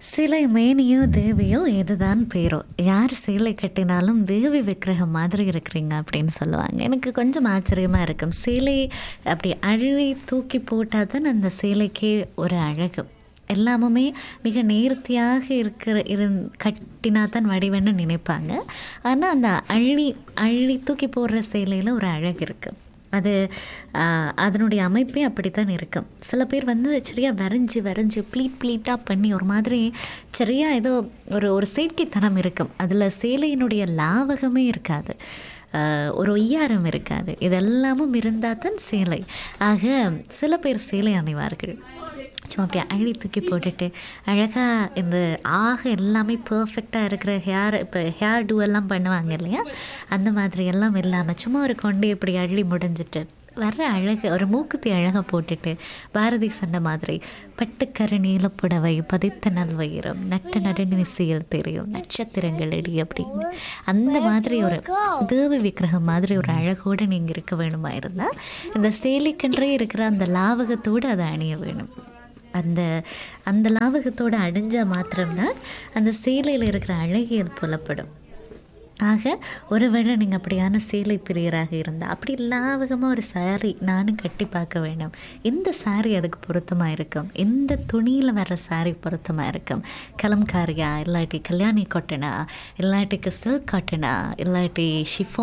சிலை மேனியோ தேவியோ இதுதான் பேரோ யார் சேலை கட்டினாலும் தேவி விக்கிரகம் மாதிரி இருக்கிறீங்க அப்படின்னு சொல்லுவாங்க எனக்கு கொஞ்சம் ஆச்சரியமாக இருக்கும் சேலை அப்படி அழி தூக்கி போட்டால் தான் அந்த சேலைக்கே ஒரு அழகு எல்லாமுமே மிக நேர்த்தியாக இருக்கிற இருந் கட்டினா தான் வடிவன்னு நினைப்பாங்க ஆனால் அந்த அள்ளி அள்ளி தூக்கி போடுற சேலையில் ஒரு அழகு இருக்குது அது ஆஹ், அதனுடைய அமைப்பே அப்படித்தான் இருக்கும் சில பேர் வந்து சரியா வரைஞ்சி வரைஞ்சி ப்ளீட் ப்ளீட்டாக பண்ணி ஒரு மாதிரி சரியா ஏதோ ஒரு ஒரு செயற்கைத்தனம் இருக்கும் அதில் சேலையினுடைய லாவகமே இருக்காது ஆஹ், ஒரு ஒய்யாரம் இருக்காது இதெல்லாமும் இருந்தால் தான் சேலை ஆக சில பேர் சேலை அணிவார்கள் சும்மா அப்படியே அள்ளி தூக்கி போட்டுட்டு அழகாக இந்த ஆக எல்லாமே பர்ஃபெக்டாக இருக்கிற ஹேர் இப்போ ஹேர் டூ எல்லாம் பண்ணுவாங்க இல்லையா அந்த மாதிரி எல்லாம் இல்லாமல் சும்மா ஒரு கொண்டு இப்படி அள்ளி முடிஞ்சிட்டு வர்ற அழகு ஒரு மூக்குத்தி அழகாக போட்டுட்டு பாரதி சொன்ன மாதிரி பட்டுக்கரு நீலப்புடவை பதித்த நல்வயிரம் நட்ட நடுநிசையில் தெரியும் நட்சத்திரங்கள் அடி அப்படின்னு அந்த மாதிரி ஒரு தேவி விக்கிரகம் மாதிரி ஒரு அழகோடு நீங்கள் இருக்க வேணுமா இருந்தால் இந்த சேலைக்கென்றே இருக்கிற அந்த லாவகத்தோடு அதை அணிய வேணும் அந்த அந்த லாவகத்தோடு அணிஞ்சால் மாத்திரம்தான் அந்த சேலையில் இருக்கிற அழகியல் புலப்படும் ஆக ஒருவேளை நீங்கள் அப்படியான சேலை பிரியராக இருந்தால் அப்படி லாவகமாக ஒரு saree நானும் கட்டி பார்க்க வேணும் எந்த saree அதுக்கு பொருத்தமாக இருக்கும் எந்த துணியில் வர்ற saree பொருத்தமாக இருக்கும் கலம்காரியா இல்லாட்டி கல்யாணி காட்டனா இல்லாட்டிக்கு சில்க் காட்டனா இல்லாட்டி ஷிஃபோ